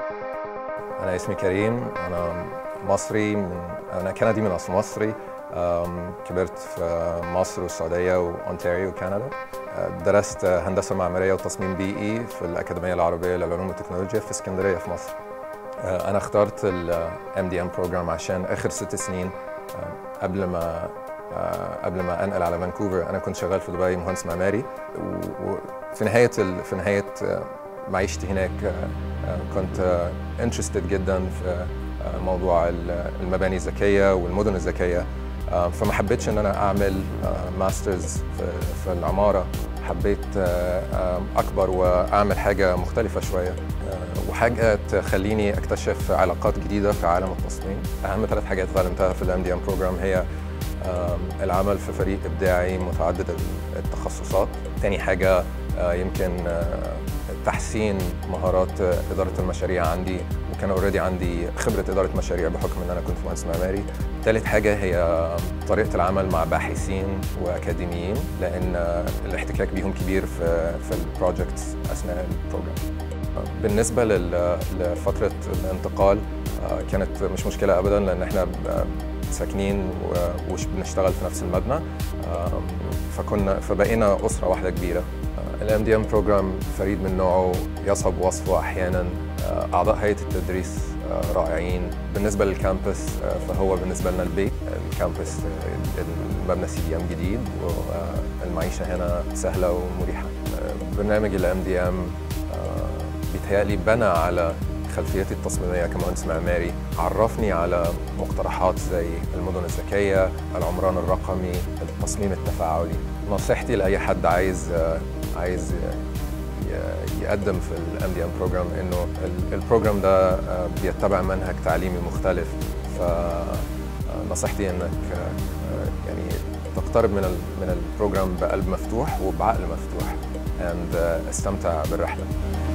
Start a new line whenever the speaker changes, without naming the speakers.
أنا اسمي كريم أنا مصري من أنا كندي من أصل مصري أم، كبرت في مصر والسعودية وأونتاريو وكندا أه، درست هندسة معمارية وتصميم بيئي في الأكاديمية العربية للعلوم والتكنولوجيا في اسكندرية في مصر أه، أنا اخترت ال MDM program عشان آخر ست سنين أه، قبل ما أه، قبل ما انقل على فانكوفر انا كنت شغال في دبي مهندس معماري و- وفي نهايه ال... في نهايه أه، معيشتي هناك أه، أه، كنت انترستد جدا في أه، موضوع ال- المباني الذكيه والمدن الذكيه أه، فما حبيتش ان انا اعمل أه، ماسترز في, في العماره حبيت أه، أه، اكبر واعمل حاجه مختلفه شويه أه، وحاجه تخليني اكتشف علاقات جديده في عالم التصميم اهم ثلاث حاجات اتعلمتها في الام دي ام بروجرام هي آم، العمل في فريق إبداعي متعدد التخصصات تاني حاجة آه، يمكن آه، تحسين مهارات آه، إدارة المشاريع عندي وكان اوريدي عندي خبرة إدارة مشاريع بحكم إن أنا كنت مهندس معماري تالت حاجة هي طريقة العمل مع باحثين وأكاديميين لأن آه، الاحتكاك بيهم كبير في في البروجكتس أثناء البروجرام بالنسبة لل- لفترة الانتقال آه، كانت مش مشكلة أبدا لأن احنا ب- ساكنين و- وش بنشتغل في نفس المبنى آم، فكنا فبقينا أسرة واحدة كبيرة الام دي ام بروجرام فريد من نوعه يصعب وصفه أحيانا آه، أعضاء هيئة التدريس آه، رائعين بالنسبة للكامبس آه، فهو بالنسبة لنا البيت الكامبس آه، المبنى سي دي ام جديد والمعيشة هنا سهلة ومريحة آه، برنامج الام دي ام بيتهيألي بنى على خلفيتي التصميمية كمهندس معماري عرفني على مقترحات زي المدن الذكية العمران الرقمي التصميم التفاعلي نصيحتي لأي حد عايز عايز ي- يقدم في الام دي ام بروجرام انه ال- البروجرام ده آه، بيتبع منهج تعليمي مختلف فنصيحتي انك آه، يعني تقترب من ال- من البروجرام بقلب مفتوح وبعقل مفتوح and آه، استمتع بالرحله